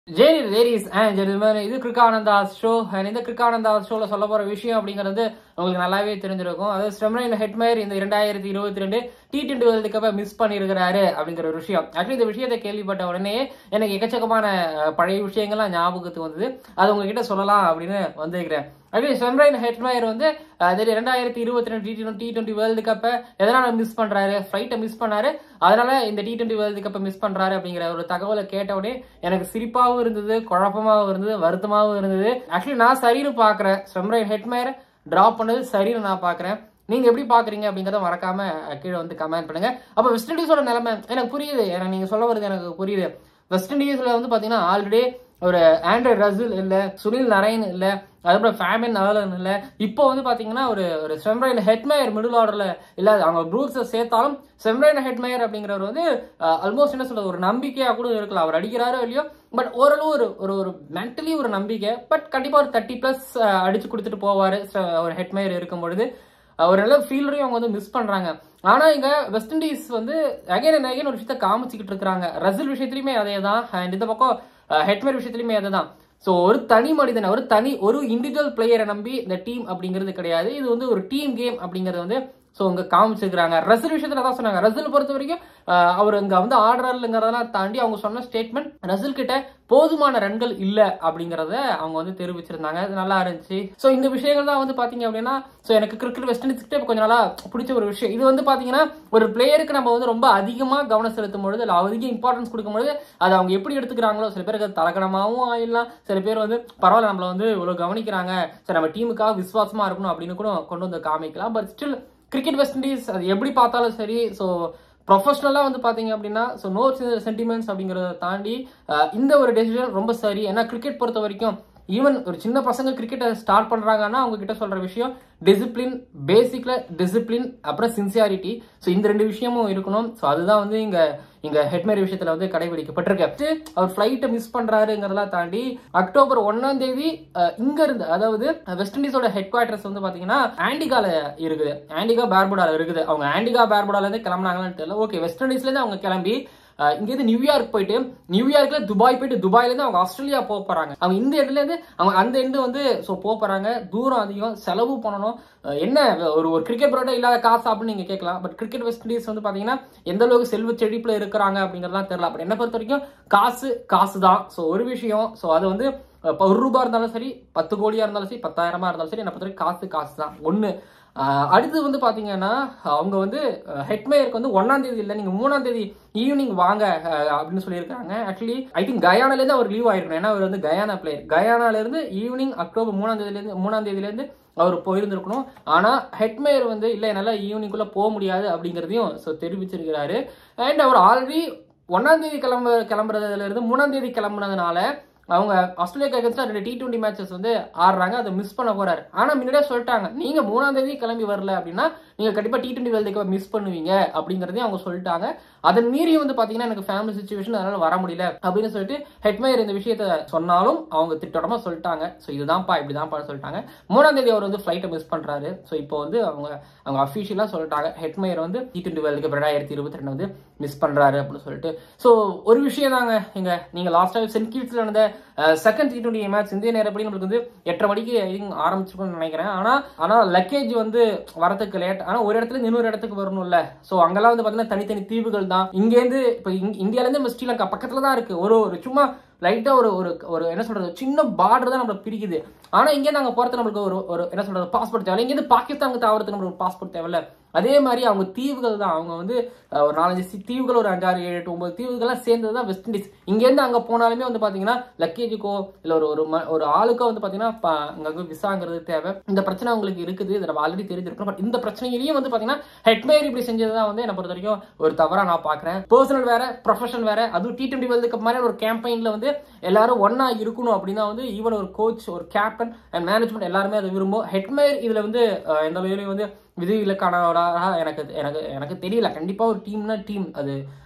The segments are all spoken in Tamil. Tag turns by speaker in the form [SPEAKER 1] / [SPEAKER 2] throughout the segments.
[SPEAKER 1] ஜெரி லேடிஸ் அண்ட் ஜென்டில்மேன் இது கிருக்கானந்தா ஷோ அண்ட் இந்த கிருக்கானந்தா ஷோல சொல்ல போற விஷயம் அப்படிங்கிறது உங்களுக்கு நல்லாவே தெரிஞ்சிருக்கும் அதாவது ஸ்டெம்ரைன் ஹெட்மேர் இந்த இரண்டாயிரத்தி இருபத்தி ரெண்டு டி டுவெண்டி வேர்ல்டு கப்பை மிஸ் பண்ணியிருக்கிறாரு அப்படிங்கிற ஒரு விஷயம் ஆக்சுவலி இந்த விஷயத்தை கேள்விப்பட்ட உடனே எனக்கு எக்கச்சக்கமான அஹ், பழைய விஷயங்கள்லாம் ஞாபகத்துக்கு வந்தது அது உங்ககிட்ட சொல்லலாம் அப்படின்னு வந்திருக்கிறேன் ஆக்சுவலி ஸ்டெம்ரைன் ஹெட்மேர் வந்து அஹ், இது ரெண்டாயிரத்தி இருபத்தி ரெண்டு டி டி டுவெண்ட்டி வேர்ல்டு கப்பை எதனால மிஸ் பண்றாரு ஃபிளைட்டை மிஸ் பண்ணாரு அதனால இந்த டி டுவெண்ட்டி வேர்ல்டு கப்பை மிஸ் பண்றாரு அப்படிங்கிற ஒரு தகவலை கேட்ட உடனே எனக்கு சிரிப்பாகவும் இருந்தது குழப்பமாகவும் இருந்தது வருத்தமாகவும் இருந்தது ஆக்சுவலி நான் சரின்னு பார்க்குறேன் ஸ்டெம்ரைன் ஹெட்மேர் டிராப் பண்ணது சரின்னு நான் பார்க்குறேன் நீங்க எப்படி பாக்குறீங்க அப்படிங்கறத மறக்காம கீழே வந்து கமெண்ட் பண்ணுங்க அப்ப வெஸ்ட் இண்டீஸோட நிலைமை எனக்கு புரியுது எனக்கு நீங்க சொல்ல வருது எனக்கு புரியுது வெஸ்ட் இண்டீஸ்ல வந்து பாத்தீங்கன்னா ஆல்ரெடி ஒரு ஆண்ட்ராய்ட் ரசில் இல்ல சுனில் நரேன் இல்ல அதுக்கப்புறம் ஃபேமின் நவலன் இல்ல இப்போ வந்து பாத்தீங்கன்னா ஒரு ஒரு செம்ரைன் ஹெட்மேயர் மிடில் ஆர்டர்ல இல்ல அவங்க ப்ரூக்ஸை சேர்த்தாலும் செம்ரைன் ஹெட்மேயர் அப்படிங்கிறவர் வந்து ஆல்மோஸ்ட் என்ன சொல்றது ஒரு நம்பிக்கையா கூட இருக்கலாம் அவர் அடிக்கிறாரோ இல்லையோ பட் ஓரளவு ஒரு ஒரு ஒரு மென்டலி ஒரு நம்பிக்கை பட் கண்டிப்பா ஒரு தேர்ட்டி பிளஸ் அடிச்சு கொடுத்துட்டு போவாரு ச- ஒரு ஹெட்மேயர் இருக்கும் பொழுது ஒரு நல்ல ஃபீல்டரையும் அவங்க வந்து மிஸ் பண்றாங்க ஆனா இங்க வெஸ்ட் இண்டீஸ் வந்து அகைன் அண்ட் அகைன் ஒரு விஷயத்த காமிச்சுக்கிட்டு இருக்காங்க ரசில் விஷயத்திலுமே அதே தான் அண்ட் இந்த பக்கம் ஹெட்மேர் விஷயத்திலுமே அதே தான் ஸோ ஒரு தனி மனிதனை ஒரு தனி ஒரு இண்டிவிஜுவல் பிளேயரை நம்பி இந்த டீம் அப்படிங்கிறது கிடையாது இது வந்து ஒரு டீம் கேம் அப்படிங்கிறது வந்து ஸோ இங்க காமிச்சிருக்கிறாங்க ரசில் விஷயத்துல தான் சொன்னாங்க ரசில் பொறுத்த வரைக்கும் அஹ், அவர் இங்க வந்து ஆடுறாருங்கிறதெல்லாம் தாண்டி அவங்க சொன்ன ஸ்டேட்மெண்ட் ரசில் கிட்ட போதுமான ரன்கள் இல்ல அப்படிங்கறத அவங்க வந்து தெரிவிச்சிருந்தாங்க அது நல்லா இருந்துச்சு ஸோ இந்த விஷயங்கள் தான் வந்து பாத்தீங்க அப்படின்னா ஸோ எனக்கு கிரிக்கெட் வெஸ்ட் இண்டீஸ் கிட்ட கொஞ்சம் நாளா பிடிச்ச ஒரு விஷயம் இது வந்து பாத்தீங்கன்னா ஒரு பிளேயருக்கு நம்ம வந்து ரொம்ப அதிகமா கவனம் செலுத்தும் பொழுது இல்லை அதிக இம்பார்ட்டன்ஸ் கொடுக்கும் பொழுது அதை அவங்க எப்படி எடுத்துக்கிறாங்களோ சில பேருக்கு அது தலக்கணமாகவும் ஆயிடலாம் சில பேர் வந்து பரவாயில்ல நம்மள வந்து இவ்வளவு கவனிக்கிறாங்க சரி நம்ம டீமுக்காக விசுவாசமா இருக்கணும் அப்படின்னு கூட கொண்டு வந்து காமிக்கலாம் but still cricket West Indies அது எப்படி பார்த்தாலும் சரி ஸோ ப்ரொஃபஷனலாக வந்து பார்த்தீங்க அப்படின்னா ஸோ நோ சென்டிமெண்ட்ஸ் அப்படிங்கிறத தாண்டி அஹ், இந்த ஒரு டெசிஷன் ரொம்ப சரி ஏன்னா கிரிக்கெட் பொறுத்த வரைக்கும் ஈவன் ஒரு சின்ன பசங்க கிரிக்கெட்டை ஸ்டார்ட் பண்றாங்கன்னா அவங்க கிட்ட சொல்ற விஷயம் டிசிப்ளின் பேசிக்ல டிசிப்ளின் அப்புறம் சின்சியாரிட்டி ஸோ இந்த ரெண்டு விஷயமும் இருக்கணும் ஸோ அதுதான் வந்து இங்க இங்க ஹெட்மேர் விஷயத்துல வந்து கடைபிடிக்கப்பட்டிருக்கு அவர் ஃபிளைட்டை மிஸ் பண்றாருங்கிறதெல்லாம் தாண்டி அக்டோபர் ஒன்னாம் தேதி அஹ், இங்க இருந்து அதாவது வெஸ்ட் இண்டீஸோட ஹெட் குவார்டர்ஸ் வந்து பாத்தீங்கன்னா ஆண்டிகால இருக்குது ஆண்டிகா பேர்புடால இருக்குது அவங்க ஆண்டிகா பேர்புடால இருந்து கிளம்புனாங்களான்னு தெரியல ஓகே வெஸ்ட் இண்டீஸ்ல இருந்து அவங்க கிளம்பி அஹ், இங்கேருந்து நியூயார்க் போயிட்டு நியூயார்க்ல துபாய் போயிட்டு துபாயில இருந்து அவங்க ஆஸ்திரேலியா போக போறாங்க அவங்க இந்த இடத்துல இருந்து அவங்க அந்த எண்டு வந்து ஸோ போக போறாங்க தூரம் அதிகம் செலவு பண்ணணும் அஹ், என்ன ஒரு ஒரு கிரிக்கெட் பரோட்டா இல்லாத காசு அப்படின்னு நீங்க கேட்கலாம் பட் கிரிக்கெட் வெஸ்ட் இண்டீஸ் வந்து பாத்தீங்கன்னா எந்த அளவுக்கு செல்வ செழிப்புல இருக்கிறாங்க அப்படிங்கறதெல்லாம் தெரியல பட் என்ன பொறுத்த வரைக்கும் காசு காசு தான் ஸோ ஒரு விஷயம் ஸோ அது வந்து அஹ், இப்ப ஒரு ரூபா இருந்தாலும் சரி பத்து கோடியா இருந்தாலும் சரி பத்தாயிரமா இருந்தாலும் சரி என்ன பொறுத்த வரைக்கும் காசு காசு தான் ஒண்ணு ஆஹ் அடுத்து வந்து பாத்தீங்கன்னா அவங்க வந்து ஹெட்மேயருக்கு வந்து ஒன்னாம் தேதி இல்லை நீங்க மூணாம் தேதி ஈவினிங் வாங்க அஹ், அப்படின்னு சொல்லியிருக்காங்க ஆக்சுவலி ஐ திங்க் கயானால இருந்து அவர் லீவ் ஆயிருக்கணும் ஏன்னா அவர் வந்து கயானா பிளேயர் கயானால இருந்து ஈவினிங் அக்டோபர் மூணாம் தேதியில இருந்து மூணாம் தேதியில இருந்து அவர் போயிருந்திருக்கணும் ஆனா ஹெட்மேயர் வந்து இல்ல என்னால ஈவினிங்குள்ள போக முடியாது அப்படிங்கறதையும் ஸோ தெரிவிச்சிருக்கிறாரு அண்ட் அவர் ஆல்ரெடி ஒன்னாம் தேதி கிளம்ப கிளம்புறதுல இருந்து மூணாம் தேதி கிளம்புனதுனால அவங்க ஆஸ்திரேலியா அகேன்ஸ்டா ரெண்டு டி டுவெண்ட்டி மேட்சஸ் வந்து ஆடுறாங்க அதை மிஸ் பண்ண போறாரு ஆனா முன்னாடியே சொல்லிட்டாங்க நீங்க மூணாம் தேதி கிளம்பி வரல அப்படின்னா நீங்க கண்டிப்பா T twenty world cup miss பண்ணுவீங்க அப்படிங்கறதையும் அவங்க சொல்லிட்டாங்க அதன் மீறி வந்து பாத்தீங்கன்னா எனக்கு ஃபேமிலி சுச்சுவேஷன் அதனால வர முடியல அப்படின்னு சொல்லிட்டு ஹெட்மேயர் இந்த விஷயத்த சொன்னாலும் அவங்க திட்டமா சொல்லிட்டாங்க ஸோ இதுதான்ப்பா இப்படிதான்ப்பா சொல்லிட்டாங்க மூணாம் தேதி அவர் வந்து ஃபிளைட்டை மிஸ் பண்றாரு ஸோ இப்போ வந்து அவங்க அவங்க அஃபீஷியலா சொல்லிட்டாங்க ஹெட்மேயர் வந்து டி டுவெண்ட்டி வேர்ல்டு கப் ரெண்டாயிரத்தி இருபத்தி ரெண்டு வந்து மிஸ் பண்றாரு அப்படின்னு சொல்லிட்டு ஸோ ஒரு விஷயம் தாங்க இங்க நீங்க லாஸ்ட் டைம் சென்ட் கில்ஸ்ல நடந்த செகண்ட் டி டுவெண்ட்டி மேட்ச் இந்திய நேரப்படி நம்மளுக்கு வந்து எட்டரை மணிக்கு I think ஆரம்பிச்சிருக்கும்னு நினைக்கிறேன் ஆனா ஆனா லக்கேஜ் வந்து வரதுக்கு லேட் ஆனா ஒரு இடத்துல இருந்து இன்னொரு இடத்துக்கு வரணும்ல சோ அங்கெல்லாம் வந்து பாத்தீங்கன்னா தனித்தனி தீவுகள் தான் இங்க இருந்து இப்ப இங்க- இந்தியால இருந்து நம்ம ஸ்ரீலங்கா பக்கத்துல தான் இருக்கு ஒரு ஒரு சும்மா லைட்டா ஒரு ஒரு ஒரு என்ன சொல்றது சின்ன பார்டர் தான் நம்மள பிரிக்குது ஆனா இங்க நாங்க போறது நம்மளுக்கு ஒரு ஒரு என்ன சொல்றது பாஸ்போர்ட் தேவை இங்க இருந்து பாகிஸ்தானுக்கு தாவறதுக்கு நம்மளுக்கு ஒரு பாஸ்போர்ட் தேவையில்ல அதே மாதிரி அவங்க தீவுகள் தான் அவங்க வந்து அஹ், ஒரு நாலஞ்சு சி- தீவுகள் ஒரு அஞ்சாறு ஏழு எட்டு ஒன்பது தீவுகள்லாம் சேர்ந்தது தான் வெஸ்ட் இண்டீஸ் இங்க இருந்து அங்க போனாலுமே வந்து பாத்தீங்கன்னா லக்கேஜுக்கோ இல்ல ஒரு ஒரு ம- ஒரு ஆளுக்கோ வந்து பாத்தீங்கன்னா ப- அங்க விசாங்கிறது தேவை இந்த பிரச்சனை உங்களுக்கு இருக்குது இதை நம்ம ஆல்ரெடி தெரிஞ்சிருக்கோம் பட் இந்த பிரச்சனையிலையும் வந்து பாத்தீங்கன்னா ஹெட்மேயர் இப்படி செஞ்சது தான் வந்து என்ன பொறுத்த வரைக்கும் ஒரு தவறா நான் பாக்குறேன் பர்சனல் வேற ப்ரொஃபஷன் வேற அதுவும் டி டுவெண்ட்டி வேர்ல்டு கப் மாதிரி ஒரு கேம்பெயின்ல வந்து எல்லாரும் ஒண்ணா இருக்கணும் அப்படின்னா வந்து ஈவன் ஒரு கோச் ஒரு கேப்டன் அண்ட் மேனேஜ்மெண்ட் எல்லாருமே அதை விரும்பும் ஹெட்மேயர் இதுல வந்து அஹ், எந்த வகையிலையும் வந்து விதிவிலக்கானவராக எனக்கு எனக்கு எனக்கு தெரியல கண்டிப்பா ஒரு டீம்னா டீம் அது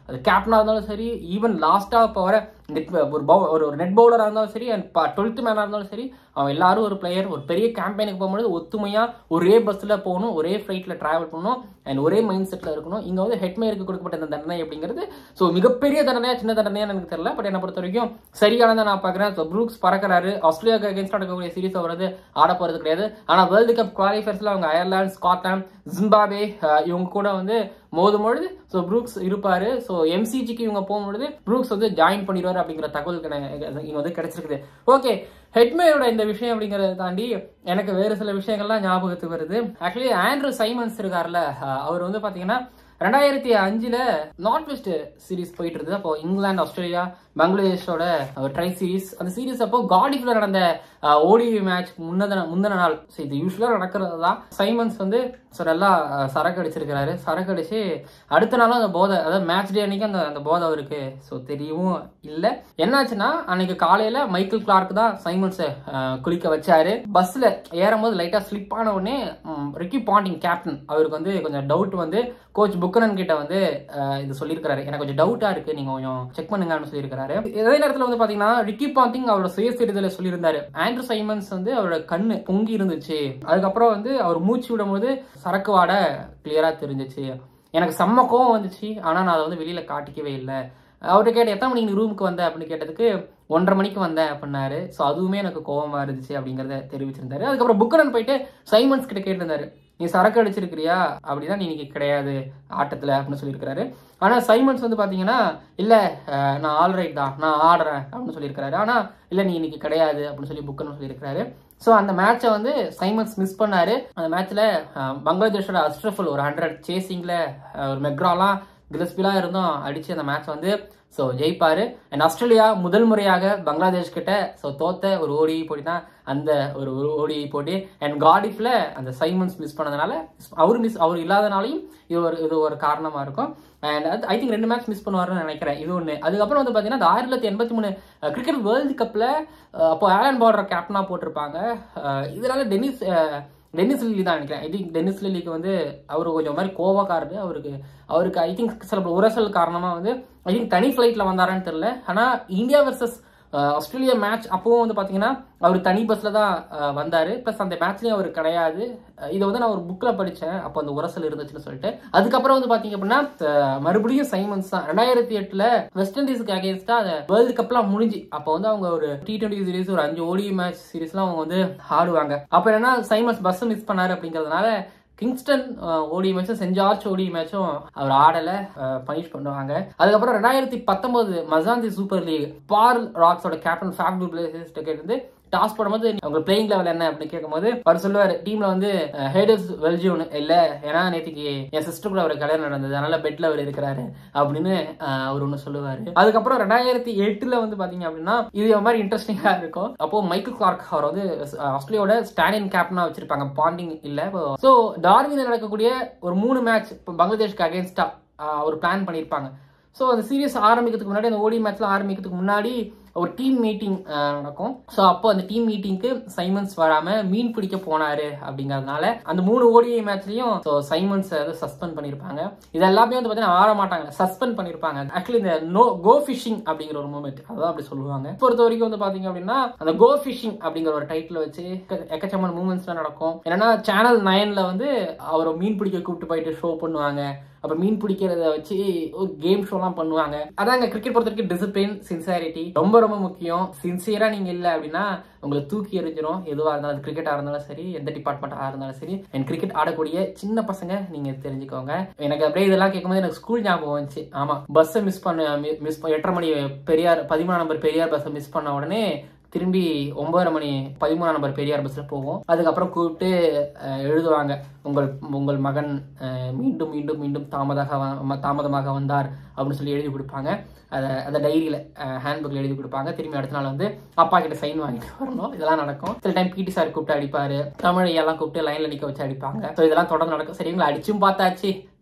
[SPEAKER 1] அது கேப்டனாக இருந்தாலும் சரி ஈவன் லாஸ்ட்டாக இப்போ வர நெட் ஒரு பவு ஒரு ஒரு நெட் பவுலராக இருந்தாலும் சரி அண்ட் டுவெல்த் மேனாக இருந்தாலும் சரி அவன் எல்லாரும் ஒரு பிளேயர் ஒரு பெரிய கேம்பெயினுக்கு போகும்போது ஒத்துமையாக ஒரே பஸ்ஸில் போகணும் ஒரே ஃப்ளைட்டில் ட்ராவல் பண்ணணும் அண்ட் ஒரே மைண்ட் செட்டில் இருக்கணும் இங்கே வந்து ஹெட்மேருக்கு கொடுக்கப்பட்ட இந்த தண்டனை அப்படிங்கிறது ஸோ மிகப்பெரிய தண்டனையா சின்ன தண்டனையான்னு எனக்கு தெரியல பட் என்னை பொறுத்த வரைக்கும் சரியானதை நான் பார்க்குறேன் ஸோ ப்ரூக்ஸ் பறக்கிறாரு ஆஸ்திரேலியாவுக்கு அகேன்ஸ்ட் நடக்கக்கூடிய சீரிஸ் அவர் வந்து ஆட போகிறது கிடையாது ஆனால் வேர்ல்டு கப் குவாலிஃபயர்ஸில் அவங்க அயர்லாந்து ஸ்காட்லாந்து ஜிம்பாபே இவங்க கூட வந்து மோதும் பொழுது ஸோ ப்ரூக்ஸ் இருப்பாரு ஸோ எம்சிஜிக்கு இவங்க போகும்பொழுது ப்ரூக்ஸ் வந்து ஜாயின் பண்ணிடுவார் அப்படிங்கிற தகவல் இங்கே வந்து கிடைச்சிருக்குது ஓகே ஹெட்மேயோட இந்த விஷயம் அப்படிங்கறத தாண்டி எனக்கு வேறு சில விஷயங்கள்லாம் ஞாபகத்துக்கு வருது ஆக்சுவலி ஆண்ட்ரூ சைமன்ஸ் இருக்கார்ல அஹ் அவர் வந்து பாத்தீங்கன்னா ரெண்டாயிரத்தி அஞ்சுல நார்த் வெஸ்ட் சீரிஸ் போயிட்டு இருந்தது அப்போ இங்கிலாந்து ஆஸ்திரேலியா பங்களாதேஷோட ஒரு ட்ரை சீரிஸ் அந்த சீரிஸ் அப்போ காடிஃப்ல நடந்த ஓடி மேட்ச் முன்னத முந்தின நாள் ஸோ இது யூஸ்வலாக நடக்கிறது தான் சைமன்ஸ் வந்து ஸோ நல்லா அஹ், சரக்கு அடிச்சிருக்கிறாரு சரக்கு அடிச்சு அடுத்த நாளும் அந்த போதை அதாவது மேட்ச் டே அன்னைக்கு அந்த அந்த போதை அவருக்கு ஸோ தெரியவும் இல்லை என்னாச்சுன்னா அன்னைக்கு காலையில மைக்கேல் கிளார்க் தான் சைமன்ஸை குளிக்க வச்சாரு பஸ்ல ஏறும்போது லைட்டா ஸ்லிப் ஆன உடனே ம், ரிக்கி பாண்டிங் கேப்டன் அவருக்கு வந்து கொஞ்சம் டவுட் வந்து கோச் புக்கனன் கிட்ட வந்து அஹ், இது சொல்லியிருக்காரு எனக்கு கொஞ்சம் டவுட்டா இருக்கு நீங்க கொஞ்சம் செக் பண்ணுங்கன்னு சொல்லியிருக்காரு இதே நேரத்துல வந்து பாத்தீங்கன்னா ரிக்கி பாண்டிங் அவரோட சுயசரிதல சொல்லியிருந்தாரு ஆண்ட்ரூ சைமன்ஸ் வந்து அவரோட கண்ணு பொங்கி இருந்துச்சு அதுக்கப்புறம் வந்து அவர் மூச்சு விடும்போது சரக்கு வாடை கிளியரா தெரிஞ்சிச்சு எனக்கு செம்ம கோவம் வந்துச்சு ஆனா நான் அதை வந்து வெளியில காட்டிக்கவே இல்லை அவர்கிட்ட கேட்ட எத்தனை மணிக்கு நீ ரூமுக்கு வந்த அப்படின்னு கேட்டதுக்கு ஒன்றரை மணிக்கு வந்தேன் அப்படின்னாரு ஸோ அதுவுமே எனக்கு கோவமா இருந்துச்சு அப்படிங்கிறத தெரிவிச்சிருந்தாரு அதுக்கப்புறம் புக்கரன் போயிட்டு சைமன்ஸ் கிட்ட கேட்டிருந்தாரு நீ சரக்கு அடிச்சிருக்கிறியா அப்படின்னா நீ இன்னைக்கு கிடையாது ஆட்டத்துல அப்படின்னு சொல்லியிருக்காரு ஆனா சைமன்ஸ் வந்து பாத்தீங்கன்னா இல்ல அஹ், நான் ஆல்ரைட் தான் நான் ஆடுறேன் அப்படின்னு சொல்லியிருக்காரு ஆனா இல்ல நீ இன்னைக்கு கிடையாது அப்படின்னு சொல்லி புக்கரன் சொல்லியிருக்காரு ஸோ அந்த மேட்சை வந்து சைமன்ஸ் மிஸ் பண்ணாரு அந்த மேட்ச்ல பங்களாதேஷோட அஸ்ட்ரஃபுல் ஒரு ஹண்ட்ரட் சேசிங்ல ஒரு மெக்ராலாம் கிறிஸ்பிலாம் இருந்தும் அடிச்சு அந்த மேட்ச் வந்து ஸோ ஜெயிப்பாரு அண்ட் ஆஸ்திரேலியா முதல் முறையாக பங்களாதேஷ் கிட்ட ஸோ தோத்த ஒரு ஓடி போட்டி தான் அந்த ஒரு ஓடி போட்டி அண்ட் காடிஃப்ல அந்த சைமன்ஸ் மிஸ் பண்ணதுனால அவர் மிஸ் அவர் இல்லாதனாலையும் இது ஒரு இது ஒரு காரணமா இருக்கும் அண்ட் அது ஐ திங்க் ரெண்டு மேட்ச் மிஸ் பண்ணுவாருன்னு நினைக்கிறேன் இது ஒன்று அதுக்கப்புறம் வந்து பார்த்தீங்கன்னா இந்த ஆயிரத்தி தொள்ளாயிரத்தி எண்பத்தி மூணு கிரிக்கெட் வேர்ல்டு கப்பில் அப்போ ஆலன் பார்டர் கேப்டனாக போட்டிருப்பாங்க அஹ் இதனால டென்னிஸ் அஹ் டென்னிஸ் லில்லி தான் நினைக்கிறேன் ஐ திங்க் டென்னிஸ் லில்லிக்கு வந்து அவர் கொஞ்சம் மாதிரி கோவக்காரரு அவருக்கு அவருக்கு ஐ திங்க் சில உரசல் காரணமாக வந்து ஐ திங்க் தனி ஃப்ளைட்டில் வந்தாரான்னு தெரியல ஆனால் இந்தியா வர்சஸ் ஆஸ்திரேலியா மேட்ச் அப்பவும் வந்து பார்த்தீங்கன்னா அவர் தனி பஸ்ஸில் தான் அஹ், வந்தாரு ப்ளஸ் அந்த மேட்ச்லேயும் அவர் கிடையாது அஹ், இதை வந்து நான் ஒரு புக்கில் படித்தேன் அப்போ அந்த உரசல் இருந்துச்சுன்னு சொல்லிட்டு அதுக்கப்புறம் வந்து பார்த்தீங்க அப்படின்னா அஹ், மறுபடியும் சைமன்ஸ் தான் ரெண்டாயிரத்தி எட்டில் வெஸ்ட் இண்டீஸ்க்கு அகேன்ஸ்டாக அந்த வேர்ல்டு கப்லாம் முடிஞ்சு அப்போ வந்து அவங்க ஒரு டி டுவெண்ட்டி சீரிஸ் ஒரு அஞ்சு ஓடி மேட்ச் சீரிஸ்லாம் அவங்க வந்து ஆடுவாங்க அப்போ என்னன்னா சைமன்ஸ் பஸ் மிஸ் பண்ணாரு அப்படிங்கிறதுனால கிங்ஸ்டன் ஓடி மேட்சும் சென்ட் ஜார்ஜ் ஓடி மேட்சும் அவர் ஆடல பனிஷ் பண்ணுவாங்க அதுக்கப்புறம் ரெண்டாயிரத்தி பத்தொன்பது மசாந்தி சூப்பர் லீக் பார் ராக்ஸோட கேப்டன் ஃபேப் டூப்ளேசிஸ் கேட்டு டாஸ் போடும்போது அவங்க பிளேயிங் லெவல் என்ன அப்படின்னு கேட்கும்போது அவர் சொல்லுவார் டீம்ல வந்து ஹேடர்ஸ் வெல்ஜியோன் இல்ல ஏன்னா நேற்றுக்கு என் சிஸ்டர் கூட அவர் கல்யாணம் நடந்தது அதனால பெட்ல அவர் இருக்கிறாரு அப்படின்னு அஹ், அவர் ஒன்று சொல்லுவாரு அதுக்கப்புறம் ரெண்டாயிரத்தி எட்டுல வந்து பாத்தீங்க அப்படின்னா இது ஒரு மாதிரி இன்ட்ரெஸ்டிங்கா இருக்கும் அப்போ மைக்கேல் கிளார்க் அவர் வந்து ஆஸ்திரேலியாவோட ஸ்டாண்டிங் கேப்டனா வச்சிருப்பாங்க பாண்டிங் இல்ல ஸோ டார்வினில் நடக்கக்கூடிய ஒரு மூணு மேட்ச் இப்போ பங்களாதேஷ்க்கு அகேன்ஸ்டா ஒரு பிளான் பண்ணியிருப்பாங்க ஸோ அந்த சீரியஸ் ஆரம்பிக்கிறதுக்கு முன்னாடி அந்த ஓடி மேட்ச்லாம் ஆரம்பிக்கிறதுக்கு முன்னாடி ஒரு டீம் மீட்டிங் நடக்கும் ஸோ அப்போ அந்த டீம் மீட்டிங்க்கு சைமன்ஸ் வராம மீன் பிடிக்க போனாரு அப்படிங்கறதுனால அந்த மூணு ஓடிஐ மேட்ச்லயும் ஸோ சைமன்ஸ் வந்து சஸ்பெண்ட் பண்ணியிருப்பாங்க இது எல்லாமே வந்து பார்த்தீங்கன்னா ஆட மாட்டாங்க சஸ்பெண்ட் பண்ணியிருப்பாங்க ஆக்சுவலி இந்த நோ கோ ஃபிஷிங் அப்படிங்கிற ஒரு மூமெண்ட் அதான் அப்படி சொல்லுவாங்க பொறுத்த வரைக்கும் வந்து பாத்தீங்க அப்படின்னா அந்த கோ ஃபிஷிங் அப்படிங்கிற ஒரு டைட்டில் வச்சு எக்க- எக்கச்சக்கமான மூமெண்ட்ஸ்லாம் நடக்கும் என்னன்னா சேனல் நைன்ல வந்து அவரை மீன் பிடிக்க கூப்பிட்டு போயிட்டு ஷோ பண்ணுவாங்க அப்ப மீன் பிடிக்கிறத வச்சு ஒரு கேம் ஷோலாம் பண்ணுவாங்க அதாங்க கிரிக்கெட் பொறுத்த வரைக்கும் டிசிப்ளின் சின்சியாரிட்டி ரொம்ப ரொம்ப முக்கியம் சின்சியரா நீங்க இல்ல அப்படின்னா உங்களை தூக்கி எறிஞ்சிரும் எதுவா இருந்தாலும் கிரிக்கெட்டா இருந்தாலும் சரி எந்த டிபார்ட்மெண்ட்டாக இருந்தாலும் சரி என் கிரிக்கெட் ஆடக்கூடிய சின்ன பசங்க நீங்க தெரிஞ்சுக்கோங்க எனக்கு அப்படியே இதெல்லாம் கேட்கும்போது எனக்கு ஸ்கூல் ஞாபகம் வந்துச்சு ஆமா பஸ்ஸை மிஸ் பண்ண மிஸ் எட்டரை மணி பெரியார் பதிமூணாம் நம்பர் பெரியார் பஸ்ஸை மிஸ் பண்ண உடனே திரும்பி ஒன்பதரை மணி பதிமூணாம் நம்பர் பெரியார் பஸ்ல போவோம் அதுக்கப்புறம் கூப்பிட்டு அஹ், எழுதுவாங்க உங்கள் உங்கள் மகன் அஹ், மீண்டும் மீண்டும் மீண்டும் தாமதாக வ- தாமதமாக வந்தார் அப்படின்னு சொல்லி எழுதி கொடுப்பாங்க அதை அந்த டைரியில ஹேண்ட் புக்ல எழுதி கொடுப்பாங்க திரும்பி அடுத்த நாள் வந்து அப்பா கிட்ட சைன் வாங்கிட்டு வரணும் இதெல்லாம் நடக்கும் சில டைம் பிடி சார் கூப்பிட்டு அடிப்பாரு தமிழ் எல்லாம் கூப்பிட்டு லைன்ல நிக்க வச்சு அடிப்பாங்க ஸோ இதெல்லாம் தொடர்ந்து நடக்கும் சரி இவங்களை அடிச்சும் பார்த்தாச்சு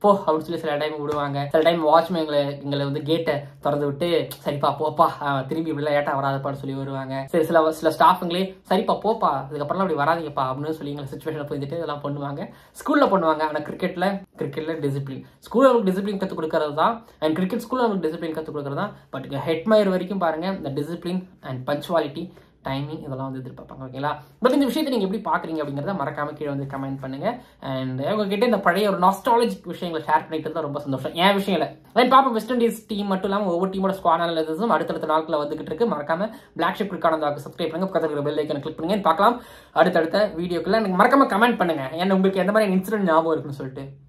[SPEAKER 1] போ அப்படின்னு சொல்லி சில டைம் விடுவாங்க சில டைம் வாட்ச்மேன் எங்களை எங்களை வந்து கேட்டை திறந்து விட்டு சரிப்பா போப்பா அவன் திரும்பி இப்படிலாம் லேட்டாக வராதப்பான்னு சொல்லி வருவாங்க சரி சில சில ஸ்டாஃபுங்களே சரிப்பா போப்பா இதுக்கப்புறம் அப்படி வராதீங்கப்பா அப்படின்னு சொல்லி எங்களை சுச்சுவேஷனில் போயிட்டு இதெல்லாம் பண்ணுவாங்க ஸ்கூலில் பண்ணுவாங்க ஆனால் கிரிக்கெட்டில் கிரிக்கெட்டில் டிசிப்ளின் ஸ்கூலில் அவங்களுக்கு டிசிப்ளின் கற்றுக் கொடுக்கறது தான் அண்ட் கிரிக்கெட் ஸ்கூலில் அவங்களுக்கு டிசிப்ளின் கற்றுக் கொடுக்கறது தான் பட் ஹெட்மயர் வரைக்கும் பாருங்க இந்த டிசிப்ளின் அண்ட் பஞ்சுவாலிட்டி டைமிங் இதெல்லாம் வந்து எதிர்பார்ப்பாங்க ஓகேங்களா பட் இந்த விஷயத்தை நீங்கள் எப்படி பார்க்குறீங்க அப்படிங்கிறத மறக்காம கீழே வந்து கமெண்ட் பண்ணுங்க அண்ட் உங்ககிட்ட இந்த பழைய ஒரு நாஸ்டாலஜிக் விஷயங்களை ஷேர் பண்ணிட்டு தான் ரொம்ப சந்தோஷம் என் விஷயம் இல்லை அண்ட் பாப்பா வெஸ்ட் இண்டீஸ் டீம் மட்டும் இல்லாமல் ஒவ்வொரு டீமோட ஸ்குவாட் அனாலிசிஸும் அடுத்தடுத்த நாட்களில் வந்துகிட்டு இருக்கு மறக்காம பிளாக் ஷிப் கிரிக்கானதாக்கு சப்ஸ்கிரைப் பண்ணுங்க பக்கத்தில் இருக்கிற பெல் ஐக்கனை கிளிக் பண்ணுங்க பார்க்கலாம் அடுத்தடுத்த வீடியோக்குள்ள எனக்கு மறக்காம கமெண்ட் பண்ணுங்க ஏன்னா உங்களுக்கு எந்த மாதிரி இன்சிடென்ட் ஞாபகம் இருக்குன்னு சொல்லிட்டு